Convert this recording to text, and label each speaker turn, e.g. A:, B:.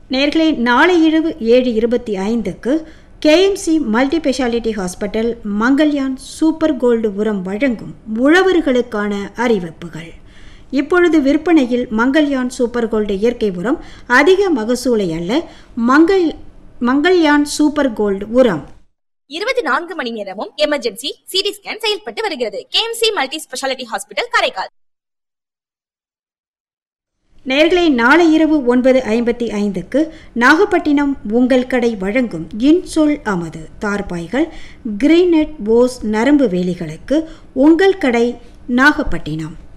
A: நேர்களே நாளை இரவு ஏழு இருபத்தி ஐந்துக்கு KMC multi speciality hospital Mangalyaan super gold உரம் வழங்கும் உழவர்களுக்கான அறிவிப்புகள் இப்பொழுது விற்பனையில் மங்கல்யான் சூப்பர் கோல்டு இயற்கை உரம் அதிக மகசூலை அல்ல மங்கள் மங்கல்யான் சூப்பர் கோல்டு உரம்
B: இருபத்தி நான்கு மணி நேரமும் எமர்ஜென்சி சிடி ஸ்கேன் செயல்பட்டு வருகிறது KMC multi speciality hospital Karaikal
A: நேர்களை நாளை இரவு ஒன்பது ஐம்பத்தி ஐந்துக்கு நாகப்பட்டினம் உங்கள் கடை வழங்கும் இன்சொல் அமது தார்பாய்கள் கிரீனட் போஸ் நரம்பு வேலிகளுக்கு உங்கள் கடை நாகப்பட்டினம்